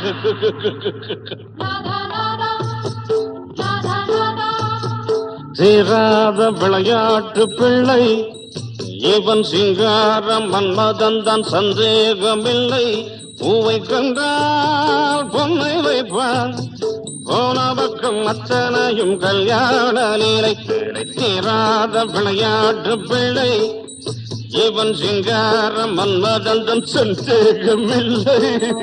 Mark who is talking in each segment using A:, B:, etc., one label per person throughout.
A: தீராத விளையாட்டு பிள்ளை இவன் சிங்காரம் மன்மதன் தான் சந்தேகமில்லை பூவை கண்டால் பொன்னை வைப்பான் போன பக்கம் அத்தனையும் கல்யாண லீலை தீராத விளையாட்டு பிள்ளை இவன் சிங்காரம் மன்மதன் தான் சந்தேகமில்லை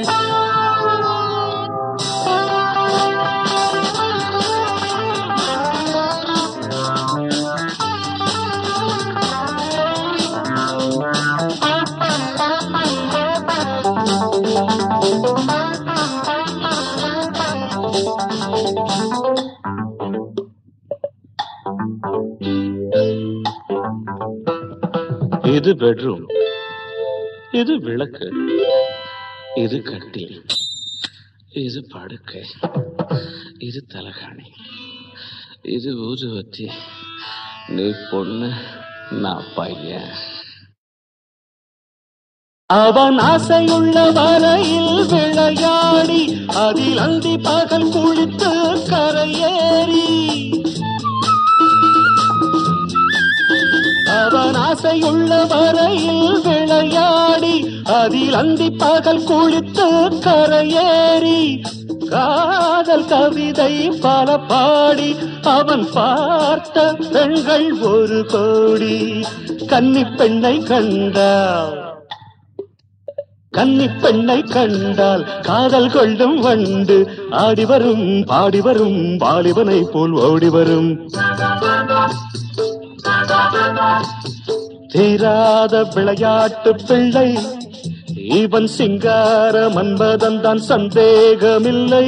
A: இது பெட்ரூம் இது விளக்கு இது கட்டில் இது படுக்கை இது தலகாணி இது ஊதுவத்தி நீ பொண்ணு நான் பையன் அவன் ஆசையுள்ள வரையில் விளையாடி அதில் அந்தி பகல் குளித்து கரையேறி அவன் ஆசையுள்ள வரையில் விளையாடி அதில் அந்தி பகல் குளித்து கரையேறி காதல் கவிதை பல பாடி அவன் பார்த்த பெண்கள் ஒரு கோடி கன்னி பெண்ணை கண்டான் கன்னி பெண்ணை கண்டால் காதல் கொள்ளும் வண்டு ஆடி வரும் பாடி வரும் வாலிபனை போல் ஓடி வரும் தீராத விளையாட்டு பிள்ளை இவன் சிங்கார மன்மதன் தான் சந்தேகமில்லை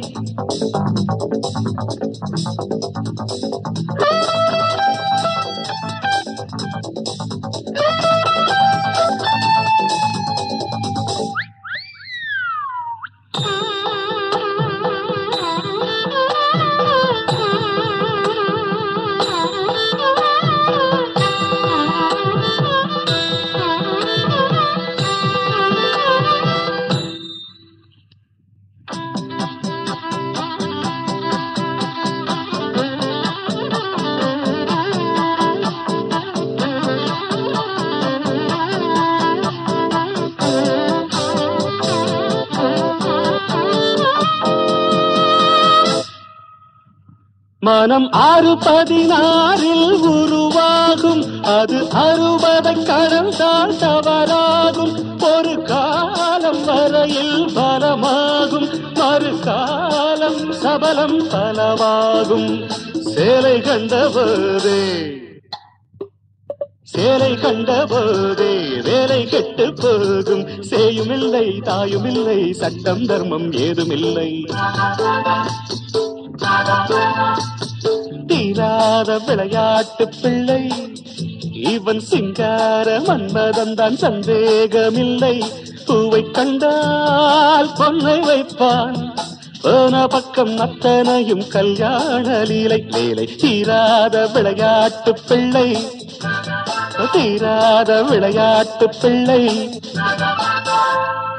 A: மனம் ஆறு பதினாறில் உருவாகும் அது அறுபதை கடந்தால் தவறாகும் ஒரு காலம் வரையில் பலமாகும் மறு காலம் சபலம் பலவாகும் சேலை கண்டபோதே சேலை கண்டபோதே வேலை கெட்டு போகும் சேயுமில்லை தாயுமில்லை சட்டம் தர்மம் ஏதுமில்லை தீராத விளையாட்டு பிள்ளை இவன் சிங்கார மன்மதன் தான் சந்தேகமில்லை பூவை கண்டால் பொன்னை வைப்பான் போன பக்கம் அத்தனையும் கல்யாண லீலை வேலை தீராத விளையாட்டு பிள்ளை தீராத விளையாட்டு பிள்ளை